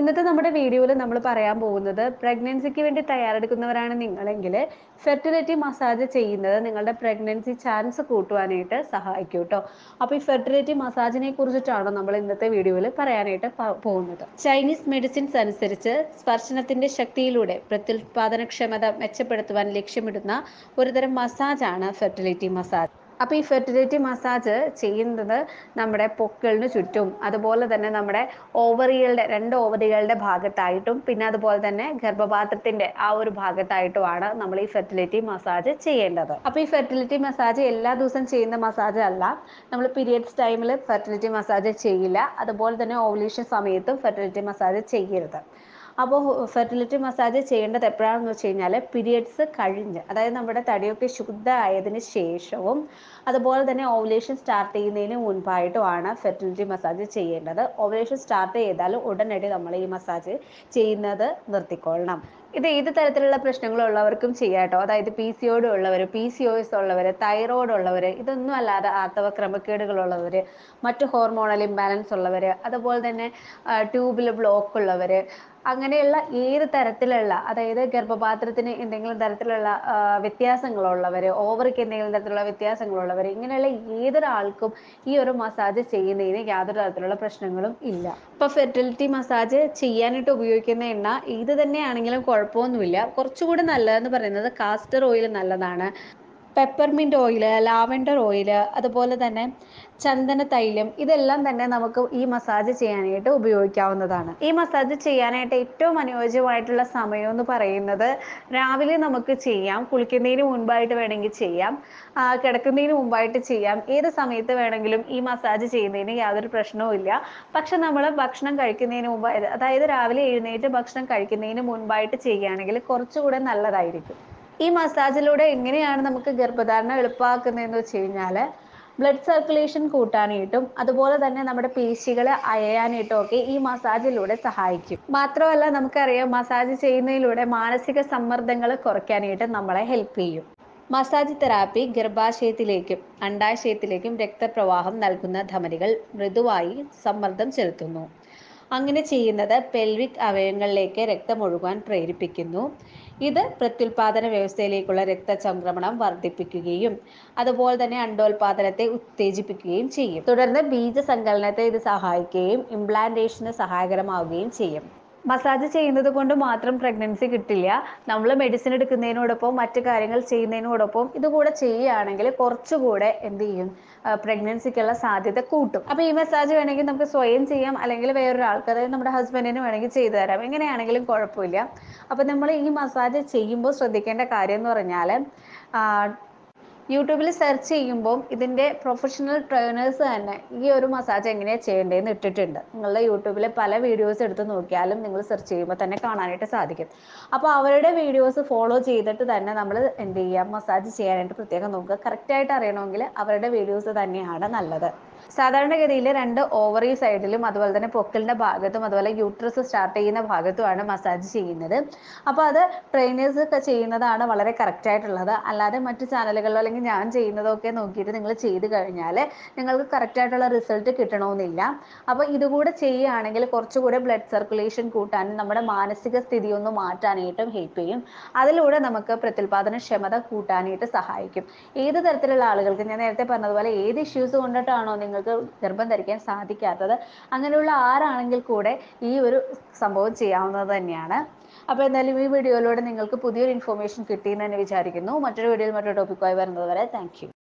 ഇന്നത്തെ നമ്മുടെ വീഡിയോയിൽ നമ്മൾ പറയാൻ പോകുന്നത് പ്രഗ്നൻസിക്ക് വേണ്ടി തയ്യാറെടുക്കുന്നവരാണ് നിങ്ങളെങ്കിൽ ഫെർട്ടിലിറ്റി മസാജ് ചെയ്യുന്നത് നിങ്ങളുടെ പ്രഗ്നൻസി ചാൻസ് കൂട്ടുവാനായിട്ട് സഹായിക്കും കേട്ടോ അപ്പോൾ ഈ ഫെർട്ടിലിറ്റി മസാജിനെ കുറിച്ചിട്ടാണ് നമ്മൾ ഇന്നത്തെ വീഡിയോയിൽ പറയാനായിട്ട് പ- പോകുന്നത് ചൈനീസ് മെഡിസിൻസ് അനുസരിച്ച് സ്പർശനത്തിന്റെ ശക്തിയിലൂടെ പ്രത്യുൽപാദനക്ഷമത മെച്ചപ്പെടുത്തുവാൻ ലക്ഷ്യമിടുന്ന ഒരുതരം മസാജാണ് ഫെർട്ടിലിറ്റി മസാജ് അപ്പോൾ ഈ ഫെർട്ടിലിറ്റി മസാജ് ചെയ്യുന്നത് നമ്മുടെ പൊക്കിളിന് ചുറ്റും അതുപോലെ തന്നെ നമ്മുടെ ഓവറികളുടെ രണ്ട് ഓവറികളുടെ ഭാഗത്തായിട്ടും പിന്നെ അതുപോലെ തന്നെ ഗർഭപാത്രത്തിന്റെ ആ ഒരു ഭാഗത്തായിട്ടുമാണ് നമ്മൾ ഈ ഫെർട്ടിലിറ്റി മസാജ് ചെയ്യേണ്ടത് അപ്പോൾ ഈ ഫെർട്ടിലിറ്റി മസാജ് എല്ലാ ദിവസവും ചെയ്യുന്ന മസാജ് അല്ല നമ്മൾ പീരിയഡ്സ് ടൈമിൽ ഫെർട്ടിലിറ്റി മസാജ് ചെയ്യില്ല അതുപോലെ തന്നെ ഓവുലേഷൻ സമയത്തും ഫെർട്ടിലിറ്റി മസാജ് ചെയ്യരുത് അപ്പോൾ ഫെർട്ടിലിറ്റി മസാജ് ചെയ്യേണ്ടത് എപ്പോഴാണെന്ന് വെച്ച് കഴിഞ്ഞാൽ പീരിയഡ്സ് കഴിഞ്ഞ് അതായത് നമ്മുടെ തടിയൊക്കെ ശുദ്ധമായതിന് ശേഷവും അതുപോലെ തന്നെ ഓവുലേഷൻ സ്റ്റാർട്ട് ചെയ്യുന്നതിന് മുൻപായിട്ടുമാണ് ഫെർട്ടിലിറ്റി മസാജ് ചെയ്യേണ്ടത് ഓവുലേഷൻ സ്റ്റാർട്ട് ചെയ്താൽ ഉടനടി നമ്മൾ ഈ മസാജ് ചെയ്യുന്നത് നിർത്തിക്കൊള്ളണം ഇത് ഏത് തരത്തിലുള്ള പ്രശ്നങ്ങളുള്ളവർക്കും ചെയ്യാം കേട്ടോ അതായത് പി സി ഒടി ഉള്ളവർ പി സി ഒ എസ് ഉള്ളവർ തൈറോയ്ഡ് ഉള്ളവർ ഇതൊന്നും അല്ലാതെ ആർത്തവ ക്രമക്കേടുകളുള്ളവർ മറ്റു ഹോർമോണൽ ഇംബാലൻസ് ഉള്ളവർ അതുപോലെ തന്നെ ട്യൂബിൽ ബ്ലോക്ക് ഉള്ളവർ അങ്ങനെയുള്ള ഏത് തരത്തിലുള്ള അതായത് ഗർഭപാത്രത്തിന് എന്തെങ്കിലും തരത്തിലുള്ള ആ, വ്യത്യാസങ്ങളുള്ളവർ ഓവറിക്ക് എന്തെങ്കിലും തരത്തിലുള്ള വ്യത്യാസങ്ങളുള്ളവർ ഇങ്ങനെയുള്ള ഏതൊരാൾക്കും ഈ ഒരു മസാജ് ചെയ്യുന്നതിന് യാതൊരു തരത്തിലുള്ള പ്രശ്നങ്ങളും ഇല്ല ഇപ്പൊ ഫെർട്ടിലിറ്റി മസാജ് ചെയ്യാനായിട്ട് ഉപയോഗിക്കുന്ന എണ്ണ ഏത് തന്നെയാണെങ്കിലും കുഴപ്പമൊന്നുമില്ല കുറച്ചുകൂടി നല്ലതെന്ന് പറയുന്നത് കാസ്റ്റർ ഓയിൽ നല്ലതാണ് പെപ്പർമിൻ്റ് ഓയിൽ ലാവൻഡർ ഓയിൽ അതുപോലെ തന്നെ ചന്ദന തൈലം ഇതെല്ലാം തന്നെ നമുക്ക് ഈ മസാജ് ചെയ്യാനായിട്ട് ഉപയോഗിക്കാവുന്നതാണ് ഈ മസാജ് ചെയ്യാനായിട്ട് ഏറ്റവും അനുയോജ്യമായിട്ടുള്ള സമയം എന്ന് പറയുന്നത് രാവിലെ നമുക്ക് ചെയ്യാം കുളിക്കുന്നതിന് മുൻപായിട്ട് വേണമെങ്കിൽ ചെയ്യാം ആ, കിടക്കുന്നതിന് മുമ്പായിട്ട് ചെയ്യാം ഏത് സമയത്ത് വേണമെങ്കിലും ഈ മസാജ് ചെയ്യുന്നതിന് യാതൊരു പ്രശ്നവും ഇല്ല പക്ഷെ നമ്മൾ ഭക്ഷണം കഴിക്കുന്നതിന് മുമ്പ് അതായത് രാവിലെ എഴുന്നേറ്റ് ഭക്ഷണം കഴിക്കുന്നതിന് മുൻപായിട്ട് ചെയ്യുകയാണെങ്കിൽ കുറച്ചുകൂടെ നല്ലതായിരിക്കും ഈ മസാജിലൂടെ എങ്ങനെയാണ് നമുക്ക് ഗർഭധാരണം എളുപ്പമാക്കുന്നതെന്ന് വെച്ച് കഴിഞ്ഞാൽ ബ്ലഡ് സർക്കുലേഷൻ കൂട്ടാനായിട്ടും അതുപോലെ തന്നെ നമ്മുടെ പേശികളെ അയയാനായിട്ടും ഒക്കെ ഈ മസാജിലൂടെ സഹായിക്കും മാത്രമല്ല നമുക്കറിയാം മസാജ് ചെയ്യുന്നതിലൂടെ മാനസിക സമ്മർദ്ദങ്ങൾ കുറയ്ക്കാനായിട്ട് നമ്മളെ ഹെൽപ്പ് ചെയ്യും മസാജ് തെറാപ്പി ഗർഭാശയത്തിലേക്കും അണ്ടാശയത്തിലേക്കും രക്തപ്രവാഹം നൽകുന്ന ധമനികൾ മൃദുവായി സമ്മർദ്ദം ചെലുത്തുന്നു അങ്ങനെ ചെയ്യുന്നത് പെൽവിക് അവയവങ്ങളിലേക്ക് രക്തമൊഴുകാൻ പ്രേരിപ്പിക്കുന്നു ഇത് പ്രത്യുൽപാദന വ്യവസ്ഥയിലേക്കുള്ള രക്തചംക്രമണം വർദ്ധിപ്പിക്കുകയും അതുപോലെ തന്നെ അണ്ടോൽപാദനത്തെ ഉത്തേജിപ്പിക്കുകയും ചെയ്യും തുടർന്ന് ബീജസങ്കലനത്തെ ഇത് സഹായിക്കുകയും ഇംപ്ലാന്റേഷന് സഹായകരമാവുകയും ചെയ്യും മസാജ് ചെയ്യുന്നത് കൊണ്ട് മാത്രം പ്രഗ്നൻസി കിട്ടില്ല നമ്മൾ മെഡിസിൻ എടുക്കുന്നതിനോടൊപ്പം മറ്റു കാര്യങ്ങൾ ചെയ്യുന്നതിനോടൊപ്പം ഇതുകൂടെ ചെയ്യുകയാണെങ്കിൽ കുറച്ചുകൂടെ എന്ത് ചെയ്യും പ്രഗ്നൻസിക്കുള്ള സാധ്യത കൂട്ടും അപ്പോൾ ഈ മസാജ് വേണമെങ്കിൽ നമുക്ക് സ്വയം ചെയ്യാം അല്ലെങ്കിൽ വേറൊരാൾക്ക് അതായത് നമ്മുടെ ഹസ്ബൻഡിന് വേണമെങ്കിൽ ചെയ്തു തരാം എങ്ങനെയാണെങ്കിലും കുഴപ്പമില്ല അപ്പോൾ നമ്മൾ ഈ മസാജ് ചെയ്യുമ്പോൾ ശ്രദ്ധിക്കേണ്ട കാര്യം എന്ന് പറഞ്ഞാൽ യൂട്യൂബിൽ സെർച്ച് ചെയ്യുമ്പോൾ ഇതിൻ്റെ പ്രൊഫഷണൽ ട്രെയിനേഴ്സ് തന്നെ ഈ ഒരു മസാജ് എങ്ങനെയാണ് ചെയ്യേണ്ടതെന്ന് ഇട്ടിട്ടുണ്ട് നിങ്ങളുടെ യൂട്യൂബിലെ പല വീഡിയോസ് എടുത്ത് നോക്കിയാലും നിങ്ങൾ സെർച്ച് ചെയ്യുമ്പോൾ തന്നെ കാണാനായിട്ട് സാധിക്കും അപ്പോൾ അവരുടെ വീഡിയോസ് ഫോളോ ചെയ്തിട്ട് തന്നെ നമ്മൾ എന്ത് ചെയ്യുക മസാജ് ചെയ്യാനായിട്ട് പ്രത്യേകം നോക്കുക കറക്റ്റായിട്ട് അറിയണമെങ്കിൽ അവരുടെ വീഡിയോസ് തന്നെയാണ് നല്ലത് സാധാരണഗതിയിൽ രണ്ട് ഓവറി സൈഡിലും അതുപോലെ തന്നെ പൊക്കിളിൻ്റെ ഭാഗത്തും അതുപോലെ യൂട്രസ് സ്റ്റാർട്ട് ചെയ്യുന്ന ഭാഗത്തുമാണ് മസാജ് ചെയ്യുന്നത് അപ്പോൾ അത് ട്രെയിനേഴ്സ് ഒക്കെ ചെയ്യുന്നതാണ് വളരെ കറക്റ്റ് ആയിട്ടുള്ളത് അല്ലാതെ മറ്റു ചാനലുകളിലോ അല്ലെങ്കിൽ ഞാൻ ചെയ്യുന്നതൊക്കെ നോക്കിയിട്ട് നിങ്ങൾ ചെയ്ത് കഴിഞ്ഞാൽ നിങ്ങൾക്ക് കറക്റ്റ് ആയിട്ടുള്ള റിസൾട്ട് കിട്ടണമെന്നില്ല അപ്പോൾ ഇതുകൂടെ ചെയ്യുകയാണെങ്കിൽ കുറച്ചുകൂടെ ബ്ലഡ് സർക്കുലേഷൻ കൂട്ടാനും നമ്മുടെ മാനസിക സ്ഥിതി ഒന്ന് മാറ്റാനായിട്ടും ഹെൽപ്പ് ചെയ്യും അതിലൂടെ നമുക്ക് പ്രത്യുൽപാദന ക്ഷമത കൂട്ടാനായിട്ട് സഹായിക്കും ഏത് തരത്തിലുള്ള ആളുകൾക്ക് ഞാൻ നേരത്തെ പറഞ്ഞതുപോലെ ഏത് ഇഷ്യൂസ് കൊണ്ടിട്ടാണോ നിങ്ങൾക്ക് ഗർഭം ധരിക്കാൻ സാധിക്കാത്തത് അങ്ങനെയുള്ള ആരാണെങ്കിൽ കൂടെ ഈ ഒരു സംഭവം ചെയ്യാവുന്നത് തന്നെയാണ് അപ്പോൾ എന്തായാലും ഈ വീഡിയോയിലൂടെ നിങ്ങൾക്ക് പുതിയൊരു ഇൻഫർമേഷൻ കിട്ടിയെന്ന് തന്നെ വിചാരിക്കുന്നു മറ്റൊരു വീഡിയോയിൽ മറ്റൊരു ടോപ്പിക്കുമായി വരുന്നത് വരെ താങ്ക്